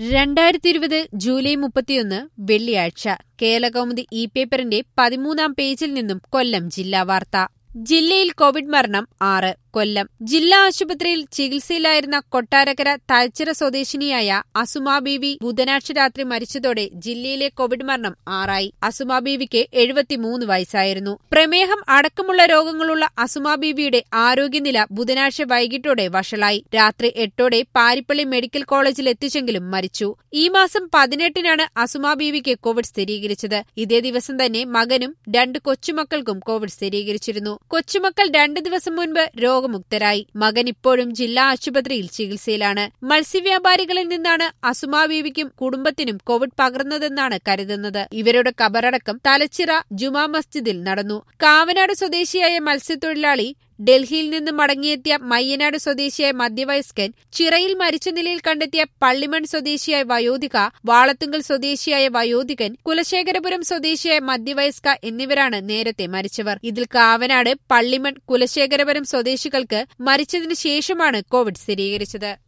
രണ്ടായിരത്തി ഇരുപത് ജൂലൈ മുപ്പത്തിയൊന്ന് വെള്ളിയാഴ്ച കേരളകൗമുദി ഇ പേപ്പറിന്റെ പതിമൂന്നാം പേജിൽ നിന്നും കൊല്ലം ജില്ലാ വാർത്ത ജില്ലയിൽ കോവിഡ് മരണം ആറ് കൊല്ലം ജില്ലാ ആശുപത്രിയിൽ ചികിത്സയിലായിരുന്ന കൊട്ടാരക്കര തലച്ചിറ സ്വദേശിനിയായ അസുമാ ബീവി ബുധനാഴ്ച രാത്രി മരിച്ചതോടെ ജില്ലയിലെ കോവിഡ് മരണം ആറായി അസുമാ ബീവിക്ക് എഴുപത്തിമൂന്ന് വയസ്സായിരുന്നു പ്രമേഹം അടക്കമുള്ള രോഗങ്ങളുള്ള അസുമാ ബീവിയുടെ ആരോഗ്യനില ബുധനാഴ്ച വൈകിട്ടോടെ വഷളായി രാത്രി എട്ടോടെ പാരിപ്പള്ളി മെഡിക്കൽ കോളേജിൽ എത്തിച്ചെങ്കിലും മരിച്ചു ഈ മാസം പതിനെട്ടിനാണ് അസുമാ ബീവിക്ക് കോവിഡ് സ്ഥിരീകരിച്ചത് ഇതേ ദിവസം തന്നെ മകനും രണ്ട് കൊച്ചുമക്കൾക്കും കോവിഡ് സ്ഥിരീകരിച്ചിരുന്നു കൊച്ചുമക്കൾ രണ്ട് ദിവസം മുൻപ് രോഗമുക്തരായി മകൻ ഇപ്പോഴും ജില്ലാ ആശുപത്രിയിൽ ചികിത്സയിലാണ് മത്സ്യവ്യാപാരികളിൽ നിന്നാണ് അസുമാ ബീവിക്കും കുടുംബത്തിനും കോവിഡ് പകർന്നതെന്നാണ് കരുതുന്നത് ഇവരുടെ കബറടക്കം തലച്ചിറ ജുമാ മസ്ജിദിൽ നടന്നു കാവനാട് സ്വദേശിയായ മത്സ്യത്തൊഴിലാളി ഡൽഹിയിൽ നിന്ന് മടങ്ങിയെത്തിയ മയ്യനാട് സ്വദേശിയായ മധ്യവയസ്കൻ ചിറയിൽ മരിച്ച നിലയിൽ കണ്ടെത്തിയ പള്ളിമൺ സ്വദേശിയായ വയോധിക വാളത്തുങ്കൽ സ്വദേശിയായ വയോധികൻ കുലശേഖരപുരം സ്വദേശിയായ മധ്യവയസ്ക എന്നിവരാണ് നേരത്തെ മരിച്ചവർ ഇതിൽ കാവനാട് പള്ളിമൺ കുലശേഖരപുരം സ്വദേശികൾക്ക് മരിച്ചതിനു ശേഷമാണ് കോവിഡ് സ്ഥിരീകരിച്ചത്